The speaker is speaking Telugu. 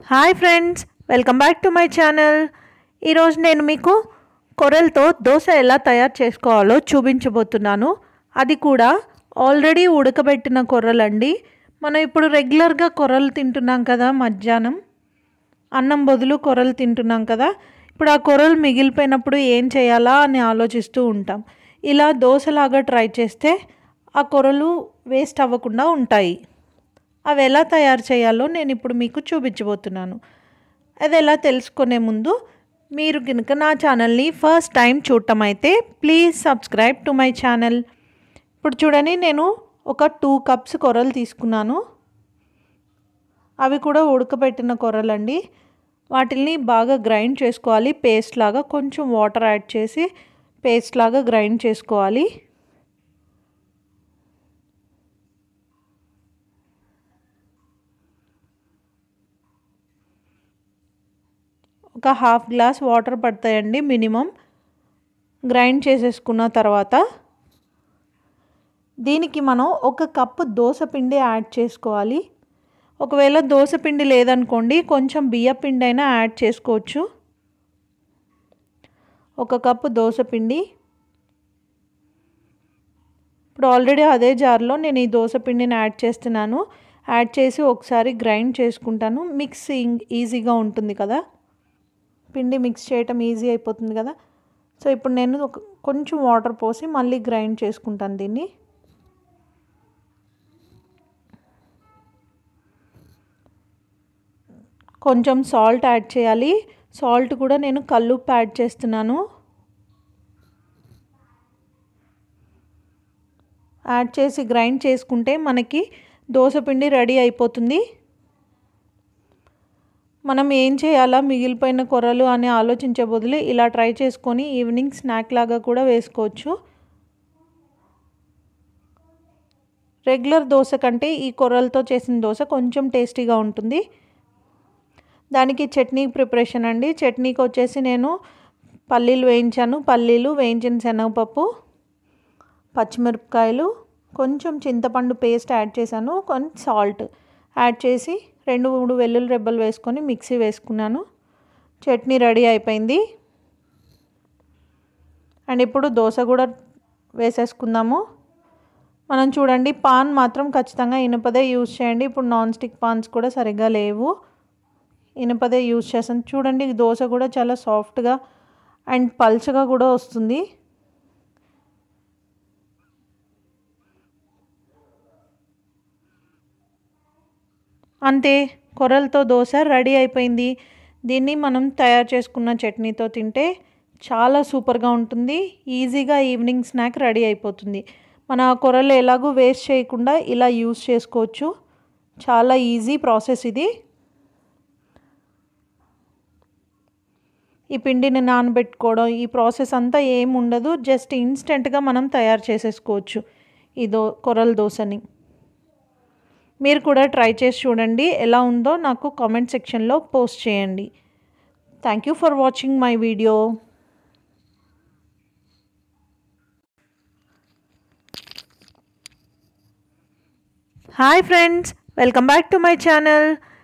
hi friends welcome back to my channel ఈరోజు నేను మీకు కొర్రలతో దోశ ఎలా తయారు చేసుకోవాలో చూపించబోతున్నాను అది కూడా ఆల్రెడీ ఉడకబెట్టిన కొర్రలండి మనం ఇప్పుడు రెగ్యులర్గా కొర్రలు తింటున్నాం కదా మధ్యాహ్నం అన్నం బదులు కొర్రలు తింటున్నాం కదా ఇప్పుడు ఆ కొర్రలు మిగిలిపోయినప్పుడు ఏం చేయాలా అని ఆలోచిస్తూ ఉంటాం ఇలా దోశలాగా ట్రై చేస్తే ఆ కొర్రలు వేస్ట్ అవ్వకుండా ఉంటాయి అవి ఎలా తయారు చేయాలో నేను ఇప్పుడు మీకు చూపించబోతున్నాను అది ఎలా తెలుసుకునే ముందు మీరు కనుక నా ఛానల్ని ఫస్ట్ టైం చూడటం అయితే please subscribe to my channel ఇప్పుడు చూడండి నేను ఒక టూ కప్స్ కొర్రలు తీసుకున్నాను అవి కూడా ఉడకబెట్టిన కొర్రలండి వాటిని బాగా గ్రైండ్ చేసుకోవాలి పేస్ట్ లాగా కొంచెం వాటర్ యాడ్ చేసి పేస్ట్ లాగా గ్రైండ్ చేసుకోవాలి ఒక హాఫ్ గ్లాస్ వాటర్ పడతాయండి మినిమం గ్రైండ్ చేసేసుకున్న తర్వాత దీనికి మనం ఒక కప్పు దోశ పిండి యాడ్ చేసుకోవాలి ఒకవేళ దోశ పిండి లేదనుకోండి కొంచెం బియ్య పిండి అయినా యాడ్ చేసుకోవచ్చు ఒక కప్పు దోశ పిండి ఇప్పుడు ఆల్రెడీ అదే జార్లో నేను ఈ దోశ పిండిని యాడ్ చేస్తున్నాను యాడ్ చేసి ఒకసారి గ్రైండ్ చేసుకుంటాను మిక్స్ ఈజీగా ఉంటుంది కదా పిండి మిక్స్ చేయటం ఈజీ అయిపోతుంది కదా సో ఇప్పుడు నేను ఒక కొంచెం వాటర్ పోసి మళ్ళీ గ్రైండ్ చేసుకుంటాను దీన్ని కొంచెం సాల్ట్ యాడ్ చేయాలి సాల్ట్ కూడా నేను కల్లుప్పు యాడ్ చేస్తున్నాను యాడ్ చేసి గ్రైండ్ చేసుకుంటే మనకి దోశపిండి రెడీ అయిపోతుంది మనం ఏం చేయాలా మిగిలిపోయిన కొర్రలు అని ఆలోచించే బదులు ఇలా ట్రై చేసుకొని ఈవినింగ్ స్నాక్ లాగా కూడా వేసుకోవచ్చు రెగ్యులర్ దోశ కంటే ఈ కొర్రలతో చేసిన దోశ కొంచెం టేస్టీగా ఉంటుంది దానికి చట్నీ ప్రిపరేషన్ అండి చట్నీకి వచ్చేసి నేను పల్లీలు వేయించాను పల్లీలు వేయించిన శనగపప్పు పచ్చిమిరపకాయలు కొంచెం చింతపండు పేస్ట్ యాడ్ చేశాను కొంచెం సాల్ట్ యాడ్ చేసి రెండు మూడు వెల్లుల్లి రెబ్బలు వేసుకొని మిక్సీ వేసుకున్నాను చట్నీ రెడీ అయిపోయింది అండ్ ఇప్పుడు దోశ కూడా వేసేసుకుందాము మనం చూడండి పాన్ మాత్రం ఖచ్చితంగా ఇనుపదే యూజ్ చేయండి ఇప్పుడు నాన్ స్టిక్ పాన్స్ కూడా సరిగ్గా లేవు ఇనుపదే యూజ్ చేస్తాను చూడండి దోశ కూడా చాలా సాఫ్ట్గా అండ్ పల్చగా కూడా వస్తుంది అంతే కొర్రలతో దోశ రెడీ అయిపోయింది దీన్ని మనం తయారు చేసుకున్న చట్నీతో తింటే చాలా సూపర్గా ఉంటుంది ఈజీగా ఈవినింగ్ స్నాక్ రెడీ అయిపోతుంది మన కొర్రలు ఎలాగూ వేస్ట్ చేయకుండా ఇలా యూస్ చేసుకోవచ్చు చాలా ఈజీ ప్రాసెస్ ఇది ఈ పిండిని నానబెట్టుకోవడం ఈ ప్రాసెస్ అంతా ఏం ఉండదు జస్ట్ ఇన్స్టెంట్గా మనం తయారు చేసేసుకోవచ్చు ఈ దో కొర్రల దోశని మీరు కూడా ట్రై చేసి చూడండి ఎలా ఉందో నాకు కామెంట్ సెక్షన్లో పోస్ట్ చేయండి thank you for watching my video hi friends welcome back to my channel